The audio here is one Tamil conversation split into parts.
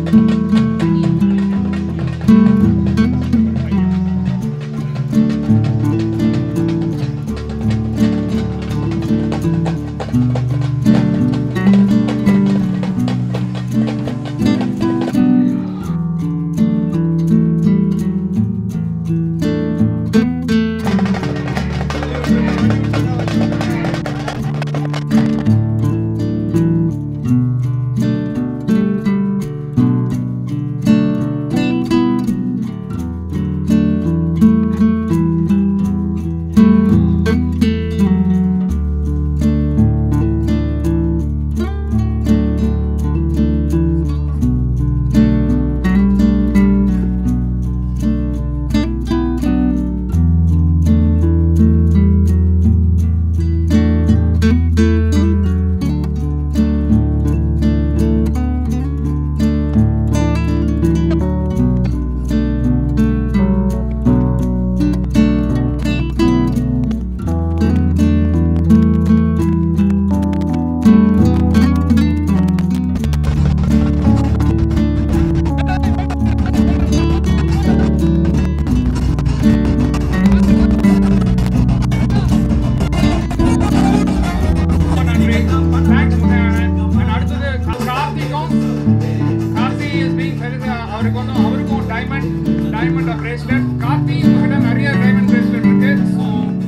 ரொம்ப நன்றி தேங்க்ஸ் முத்தையண்ணன் அடுத்தது கார்த்திக்கும் கார்த்தி இஸ் பீங் அவருக்கு வந்து அவருக்கும் டைமண்ட் டைமண்ட் பிரேஸ்லெட் கார்த்தி உங்ககிட்ட நிறைய டைமண்ட் பிரேஸ்லெட் இருக்கு ஸோ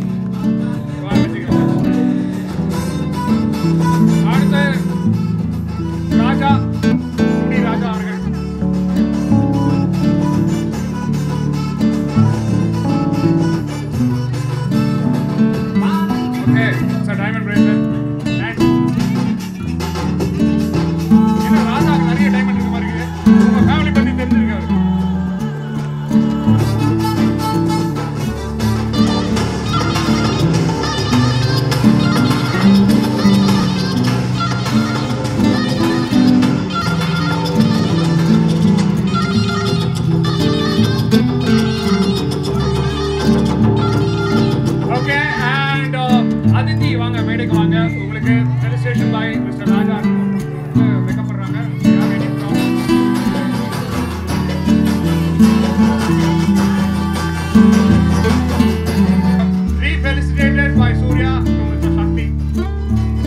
அடுத்து ராஜா குடி ராஜா அவர்கள் okay sir diamond bracelet and என்ன ராஜாவுக்கு நிறைய டைமண்ட் இருக்க மாதிரி இருக்கு உங்க ஃபேமிலி பத்தி தெரிஞ்சிருக்கு அவருக்கு ஓகே அண்ட் அதித்தி வாங்க மேடைக்கு வாங்க உங்களுக்கு registration boy mister Raja pickup பண்றாங்க Yeah, waiting from- Re-felicitated by Surya to Mr. Shakti.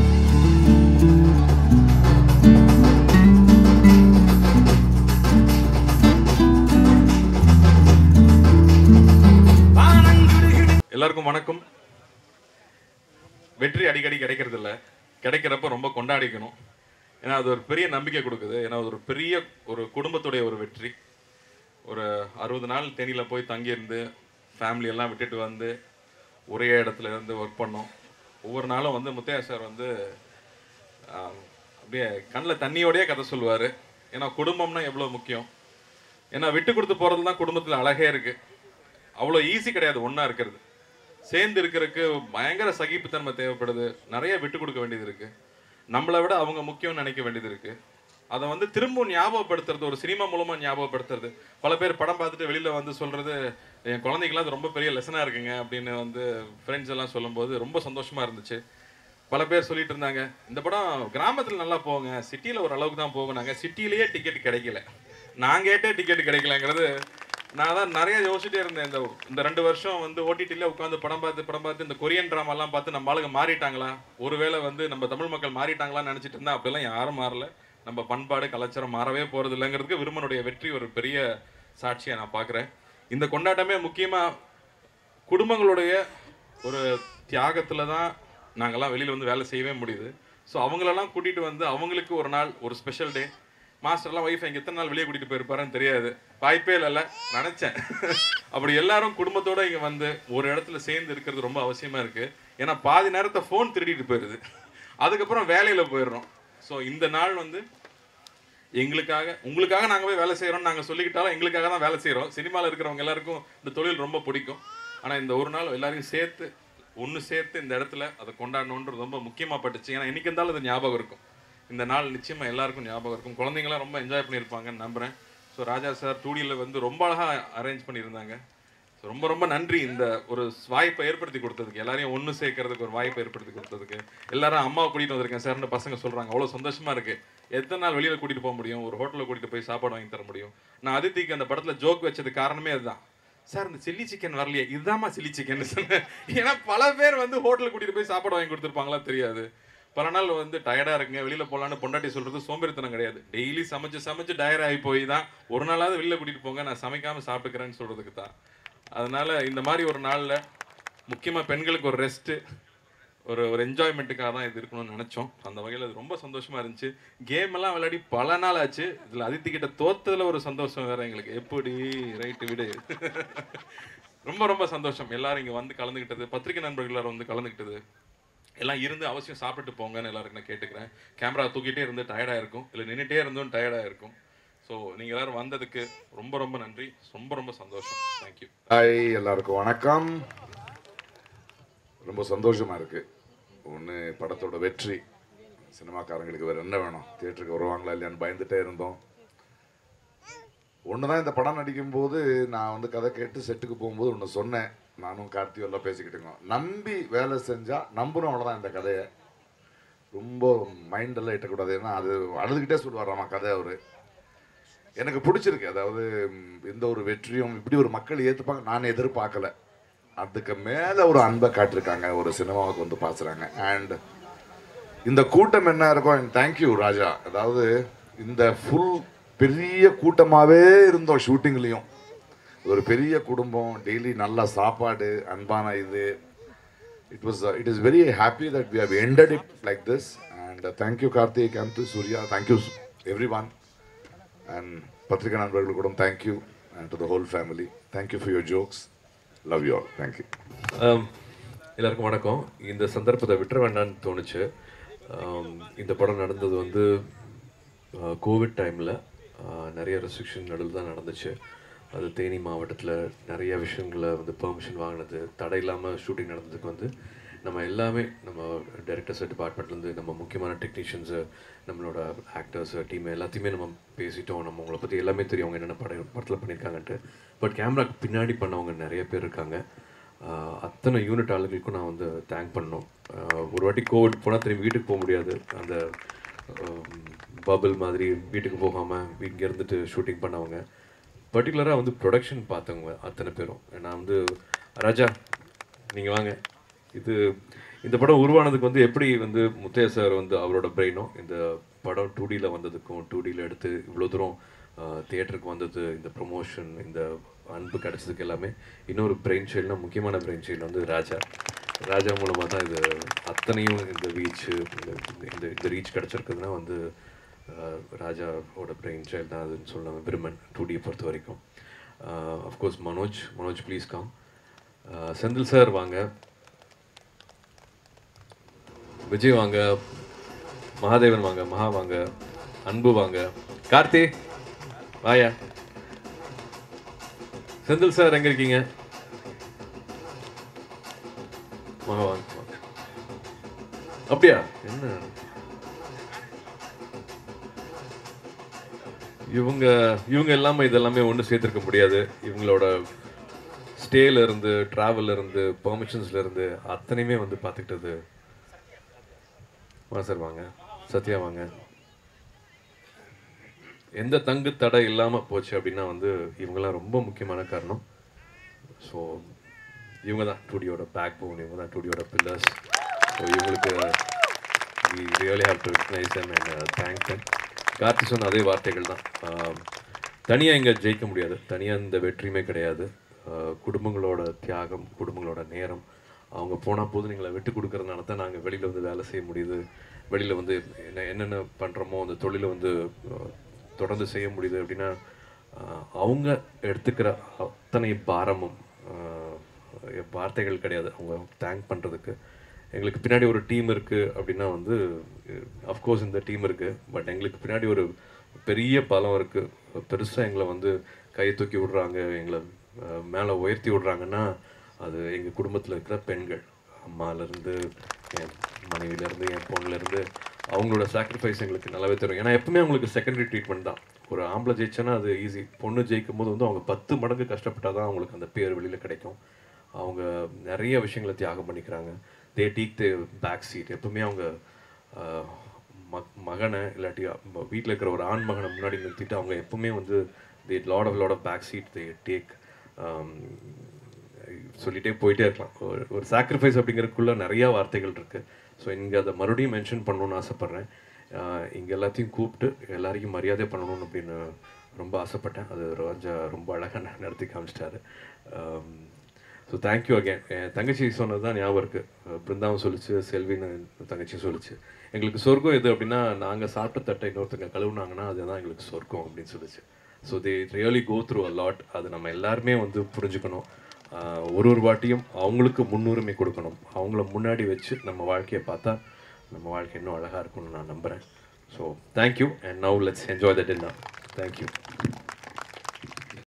எல்லாருக்கும் வணக்கம் வெற்றி அடிக்கடி கிடைக்கிறது இல்ல கிடைக்கிறப்ப ரொம்ப கொண்டாடிக்கணும் ஏன்னா அது ஒரு பெரிய நம்பிக்கை கொடுக்குது ஏன்னா அது ஒரு பெரிய ஒரு குடும்பத்துடைய ஒரு வெற்றி ஒரு அறுபது நாள் தேனியில் போய் தங்கியிருந்து ஃபேமிலி எல்லாம் விட்டுட்டு வந்து ஒரே இடத்துல இருந்து ஒர்க் பண்ணோம் ஒவ்வொரு நாளும் வந்து முத்தையா சார் வந்து ஆஹ், அப்படியே கண்ணில் தண்ணியோடயே கதை சொல்லுவார் ஏன்னா குடும்பம்னா எவ்வளோ முக்கியம் ஏன்னா விட்டு கொடுத்து போகிறது தான் குடும்பத்தில் அழகே இருக்குது அவ்வளோ ஈஸி கிடையாது ஒன்றா இருக்கிறது சேர்ந்து இருக்கிறதுக்கு பயங்கர சகிப்புத்தன்மை தேவைப்படுது நிறைய விட்டு கொடுக்க வேண்டியது இருக்கு நம்மளை விட அவங்க முக்கியம்னு நினைக்க வேண்டியது இருக்கு அதை வந்து திரும்ப ஞாபகப்படுத்துறது ஒரு சினிமா மூலமா ஞாபகப்படுத்துறது பல பேர் படம் பார்த்துட்டு வெளியில வந்து சொல்றது என் குழந்தைக்கெல்லாம் அது ரொம்ப பெரிய லெசனா இருக்குங்க அப்படின்னு வந்து ஃப்ரெண்ட்ஸ் எல்லாம் சொல்லும்போது ரொம்ப சந்தோஷமா இருந்துச்சு பல பேர் சொல்லிட்டு இருந்தாங்க இந்த படம் கிராமத்துல நல்லா போங்க சிட்டியில ஒரு அளவுக்கு தான் போகுனாங்க சிட்டிலேயே டிக்கெட் கிடைக்கல நான் கேட்டே டிக்கெட் கிடைக்கலங்கிறது நான் தான் நிறைய யோசிச்சுட்டே இருந்தேன் இந்த இந்த ரெண்டு வருஷம் வந்து ஓடிடியில் உட்காந்து படம் பார்த்து படம் பார்த்து இந்த கொரியன் ட்ராமாலாம் பார்த்து நம்ம ஆளுங்க மாறிட்டாங்களா ஒருவேளை வந்து நம்ம தமிழ் மக்கள் மாறிட்டாங்களான்னு நினச்சிட்டு இருந்தா அப்படிலாம் யாரும் மாறல நம்ம பண்பாடு கலாச்சாரம் மாறவே போறது இல்லைங்கிறதுக்கு விருமனுடைய வெற்றி ஒரு பெரிய சாட்சியை நான் பார்க்குறேன் இந்த கொண்டாட்டமே முக்கியமாக குடும்பங்களுடைய ஒரு தியாகத்தில் தான் நாங்கள்லாம் வெளியில் வந்து வேலை செய்யவே முடியுது ஸோ அவங்களெல்லாம் கூட்டிகிட்டு வந்து அவங்களுக்கு ஒரு நாள் ஒரு ஸ்பெஷல் டே மாஸ்டர்லாம் ஒய்ஃப் எங்க எத்தனை நாள் வெளியே கூட்டிகிட்டு போயிருப்பாருன்னு தெரியாது வாய்ப்பே இல்லைல்ல நினச்சேன் அப்படி எல்லாரும் குடும்பத்தோட இங்கே வந்து ஒரு இடத்துல சேர்ந்து இருக்கிறது ரொம்ப அவசியமா இருக்கு ஏன்னா பாதி நேரத்தை ஃபோன் திருடிட்டு போயிடுது அதுக்கப்புறம் வேலையில் போயிடுறோம் ஸோ இந்த நாள் வந்து எங்களுக்காக உங்களுக்காக நாங்கள் போய் வேலை செய்கிறோம் நாங்கள் சொல்லிக்கிட்டாலும் எங்களுக்காக தான் வேலை செய்கிறோம் சினிமாவில் இருக்கிறவங்க எல்லாருக்கும் இந்த தொழில் ரொம்ப பிடிக்கும் ஆனால் இந்த ஒரு நாள் எல்லாரையும் சேர்த்து ஒன்று சேர்த்து இந்த இடத்துல அதை கொண்டாடணுன்றது ரொம்ப முக்கியமாக பட்டுச்சு ஏன்னா என்னைக்கு இருந்தாலும் அது ஞாபகம் இருக்கும் இந்த நாள் நிச்சயமாக எல்லாருக்கும் ஞாபகம் இருக்கும் குழந்தைங்களாம் ரொம்ப என்ஜாய் பண்ணியிருப்பாங்கன்னு நம்புகிறேன் ஸோ ராஜா சார் டூடியில் வந்து ரொம்ப அழகாக அரேஞ்ச் பண்ணியிருந்தாங்க ஸோ ரொம்ப ரொம்ப நன்றி இந்த ஒரு வாய்ப்பை ஏற்படுத்தி கொடுத்ததுக்கு எல்லாரையும் ஒன்று சேர்க்கறதுக்கு ஒரு வாய்ப்பை ஏற்படுத்தி கொடுத்ததுக்கு எல்லாரும் அம்மாவை கூட்டிகிட்டு வந்திருக்கேன் சார்னு பசங்க சொல்கிறாங்க அவ்வளோ சந்தோஷமாக இருக்குது எத்தனை நாள் வெளியில் கூட்டிகிட்டு போக முடியும் ஒரு ஹோட்டலில் கூட்டிகிட்டு போய் சாப்பாடு வாங்கி தர முடியும் நான் அதித்திக்கு அந்த படத்தில் ஜோக் வச்சது காரணமே அதுதான் சார் இந்த சில்லி சிக்கன் வரலையே இதுதாம்மா சில்லி சிக்கன் சொன்னேன் ஏன்னா பல பேர் வந்து ஹோட்டலுக்கு கூட்டிகிட்டு போய் சாப்பாடு வாங்கி கொடுத்துருப்பாங்களா தெரியாது பல நாள் வந்து டயர்டாக இருக்குங்க வெளியில் போகலான்னு பொண்டாட்டி சொல்கிறது சோம்பேறித்தனம் கிடையாது டெய்லி சமைச்சு சமைச்சு டயர் ஆகி போய் தான் ஒரு நாளாவது வெளியில் கூட்டிகிட்டு போங்க நான் சமைக்காமல் சாப்பிட்டுக்கிறேன்னு சொல்கிறதுக்கு தான் அதனால இந்த மாதிரி ஒரு நாளில் முக்கியமாக பெண்களுக்கு ஒரு ரெஸ்ட்டு ஒரு ஒரு என்ஜாய்மெண்ட்டுக்காக தான் இது இருக்கணும்னு நினச்சோம் அந்த வகையில் அது ரொம்ப சந்தோஷமாக இருந்துச்சு கேம் எல்லாம் விளையாடி பல நாள் ஆச்சு இதில் அதித்தி கிட்ட தோத்ததில் ஒரு சந்தோஷம் வேற எங்களுக்கு எப்படி ரைட்டு விடு ரொம்ப ரொம்ப சந்தோஷம் எல்லாரும் இங்கே வந்து கலந்துக்கிட்டது பத்திரிகை நண்பர்கள் எல்லாரும் வந்து கலந்துக்கிட்டது எல்லாம் இருந்து அவசியம் சாப்பிட்டுட்டு போங்கன்னு எல்லாருக்கும் நான் கேட்டுக்கிறேன் கேமரா தூக்கிட்டே இருந்து டயர்டாக இருக்கும் இல்லை நின்றுட்டே இருந்தும் டயர்டாக இருக்கும் ஸோ நீங்கள் எல்லாரும் வந்ததுக்கு ரொம்ப ரொம்ப நன்றி ரொம்ப ரொம்ப சந்தோஷம் தேங்க்யூ ஹாய் எல்லாருக்கும் வணக்கம் ரொம்ப சந்தோஷமா இருக்கு ஒன்று படத்தோட வெற்றி சினிமாக்காரங்களுக்கு வேற என்ன வேணும் தியேட்டருக்கு வருவாங்களா இல்லையான்னு பயந்துட்டே இருந்தோம் ஒன்று தான் இந்த படம் நடிக்கும்போது நான் வந்து கதை கேட்டு செட்டுக்கு போகும்போது ஒன்று சொன்னேன் நானும் கார்த்தியும் எல்லாம் பேசிக்கிட்டு இருக்கோம் நம்பி வேலை செஞ்சால் நம்புறோம் அவ்வளோதான் இந்த கதையை ரொம்ப மைண்டெல்லாம் இட்டக்கூடாது ஏன்னா அது அழுதுகிட்டே சொல்லுவாராமா கதை அவர் எனக்கு பிடிச்சிருக்கு அதாவது ம், இந்த ஒரு வெற்றியும் இப்படி ஒரு மக்கள் ஏற்றுப்பாங்க நான் எதிர்பார்க்கல அதுக்கு மேலே ஒரு அன்பை காட்டிருக்காங்க ஒரு சினிமாவுக்கு வந்து பாசுறாங்க அண்ட் இந்த கூட்டம் என்ன இருக்கும் அண்ட் தேங்க்யூ ராஜா அதாவது இந்த ஃபுல் பெரிய கூட்டமாகவே இருந்தோம் ஷூட்டிங்லேயும் ஒரு பெரிய குடும்பம் டெய்லி நல்ல சாப்பாடு அன்பான இது it was it is very happy that we have ended it like this and thank you Karthik and Surya thank you everyone and பத்திரிகை நண்பர்கள் கூட thank you and to the whole family thank you for your jokes love you all thank you ஆம், எல்லாருக்கும் வணக்கம் இந்த சந்தர்ப்பத்தை விட்டுற வேண்டாம்னு தோணுச்சு ஆம், இந்த படம் நடந்தது வந்து கோவிட் டைமில் நிறைய ரெஸ்ட்ரிக்ஷன் நடுவில் தான் நடந்துச்சு அது தேனி மாவட்டத்தில் நிறைய விஷயங்களை வந்து பெர்மிஷன் வாங்கினது தடை இல்லாமல் ஷூட்டிங் நடந்ததுக்கு வந்து நம்ம எல்லாமே நம்ம டைரக்டர்ஸ் டிபார்ட்மெண்ட்லேருந்து நம்ம முக்கியமான டெக்னீஷியன்ஸு நம்மளோட ஆக்டர்ஸ் டீம் எல்லாத்தையுமே நம்ம பேசிட்டோம் நம்ம உங்களை பற்றி எல்லாமே தெரியும் அவங்க என்னென்ன படம் படத்தில் பண்ணியிருக்காங்கன்ட்டு பட் கேமராக்கு பின்னாடி பண்ணவங்க நிறைய பேர் இருக்காங்க ஆஹ் அத்தனை யூனிட் ஆளுங்களுக்கும் நான் வந்து தேங்க் பண்ணோம் ஆஹ் ஒரு வாட்டி கோவிட் போனால் திரும்பி வீட்டுக்கு போக முடியாது அந்த பபிள் மாதிரி வீட்டுக்கு போகாமல் இங்கே இருந்துட்டு ஷூட்டிங் பண்ணவங்க பர்டிகுலராக வந்து ப்ரொடக்ஷன் பார்த்தவங்க அத்தனை பேரும் நான் வந்து ராஜா நீங்கள் வாங்க இது இந்த படம் உருவானதுக்கு வந்து எப்படி வந்து முத்தையா சார் வந்து அவரோட பிரெயினும் இந்த படம் டூ டியில் வந்ததுக்கும் டூ டியில் எடுத்து இவ்வளோ தூரம் தியேட்டருக்கு வந்தது இந்த ப்ரொமோஷன் இந்த அன்பு கிடைச்சதுக்கு எல்லாமே இன்னொரு பிரெயின் சைல்ட்னா முக்கியமான பிரெயின் சைல்டு வந்து ராஜா ராஜா மூலமாக தான் இது அத்தனையும் இந்த ரீச்சு இந்த இந்த ரீச் கிடச்சிருக்குதுன்னா வந்து அஹ், ராஜாவோட பிரெயின் சைல்டு தான் அதுன்னு சொல்லலாம் விருமன் டூ டியை பொறுத்த வரைக்கும் of course Manoj Manoj please come Senthil sir வாங்க விஜய் வாங்க மகாதேவன் வாங்க மகா வாங்க அன்பு வாங்க கார்த்தி வாயா செந்தில் சார் எங்க இருக்கீங்க மகா வாங்க வாங்க. அப்படியா என்ன இவங்க இவங்க எல்லாமே இதெல்லாமே ஒன்று சேர்த்துருக்க முடியாது இவங்களோட ஸ்டேல இருந்து டிராவல்ல இருந்து பெர்மிஷன்ஸ்ல இருந்து அத்தனையுமே வந்து பார்த்துக்கிட்டது வா சார் வாங்க சத்யா வாங்க எந்த தங்கு தடை இல்லாமல் போச்சு அப்படின்னா வந்து இவங்கெல்லாம் ரொம்ப முக்கியமான காரணம் ஸோ இவங்க தான் டூடியோட பேக் போன் இவங்க தான் டூடியோட பில்லர்ஸ் ஸோ இவங்களுக்கு we really have to recognise and thank them Karthi சொன்ன அதே வார்த்தைகள் தான் தனியாக இங்கே ஜெயிக்க முடியாது தனியாக இந்த வெற்றியுமே கிடையாது ஆஹ் குடும்பங்களோட தியாகம் குடும்பங்களோட நேரம் அவங்க போனால் போது நீங்களை விட்டு கொடுக்கறதுனால தான் நாங்கள் வெளியில் வந்து வேலை செய்ய முடியுது வெளியில் வந்து என்ன என்னென்ன பண்ணுறோமோ அந்த தொழிலை வந்து ஆஹ் தொடர்ந்து செய்ய முடியுது அப்படின்னா ஆஹ் அவங்க எடுத்துக்கிற அத்தனை பாரமும் ஆஹ் வார்த்தைகள் கிடையாது அவங்க தேங்க் பண்ணுறதுக்கு எங்களுக்கு பின்னாடி ஒரு டீம் இருக்குது அப்படின்னா வந்து அஃப்கோர்ஸ் இந்த டீம் இருக்குது பட் எங்களுக்கு பின்னாடி ஒரு பெரிய பலம் இருக்குது பெருசாக எங்களை வந்து கையை தூக்கி விடுறாங்க எங்களை மேலே உயர்த்தி விடுறாங்கன்னா அது எங்கள் குடும்பத்தில் இருக்கிற பெண்கள் அம்மாலேருந்து என் மனைவிலேருந்து என் பொண்ணுலேருந்து அவங்களோட சாக்ரிஃபைஸ் எங்களுக்கு நல்லாவே தெரியும் ஏன்னா எப்பவுமே அவங்களுக்கு செகண்டரி ட்ரீட்மெண்ட் தான் ஒரு ஆம்பளை ஜெயிச்சேன்னா அது ஈஸி பொண்ணு ஜெயிக்கும் போது வந்து அவங்க பத்து மடங்கு கஷ்டப்பட்டால் தான் அவங்களுக்கு அந்த பேர் வெளியில் கிடைக்கும் அவங்க நிறைய விஷயங்களை தியாகம் பண்ணிக்கிறாங்க தே டீக் தே பேக் சீட் எப்பவுமே அவங்க ஆஹ், ம மகனை இல்லாட்டி வீட்டில் இருக்கிற ஒரு ஆண் மகனை முன்னாடி நிறுத்திட்டு அவங்க எப்பவுமே வந்து the lot of lot of back seat they take சொல்லிட்டே போயிட்டே இருக்கலாம் ஒரு ஒரு சாக்ரிஃபைஸ் அப்படிங்கிறதுக்குள்ள நிறையா வார்த்தைகள் இருக்குது ஸோ இங்கே அதை மறுபடியும் மென்ஷன் பண்ணணும்னு ஆசைப்பட்றேன் இங்கே எல்லாத்தையும் கூப்பிட்டு எல்லாரையும் மரியாதை பண்ணணும் அப்படின்னு ரொம்ப ஆசைப்பட்டேன் அது ரோஜா ரொம்ப அழகாக நடத்தி காமிச்சிட்டாரு ஸோ தேங்க்யூ அகேன் என் தங்கச்சி சொன்னது தான் ஞாபகம் இருக்குது பிருந்தாவும் சொல்லிச்சு செல்வின்னு என் தங்கச்சி சொல்லிச்சு எங்களுக்கு சொர்க்கம் எது அப்படின்னா நாங்கள் சாப்பிட்ட தட்டை இன்னொருத்தங்க கழுவுனாங்கன்னா அதுதான் எங்களுக்கு சொர்க்கம் அப்படின்னு சொல்லிச்சு so they really go through a lot அது நம்ம எல்லாருமே வந்து புரிஞ்சுக்கணும் ஆஹ் ஒரு ஒரு வாட்டியும் அவங்களுக்கு முன்னுரிமை கொடுக்கணும் அவங்கள முன்னாடி வச்சு நம்ம வாழ்க்கையை பார்த்தா நம்ம வாழ்க்கை இன்னும் அழகாக இருக்கும்னு நான் நம்புகிறேன் so thank you and now let's enjoy the dinner thank you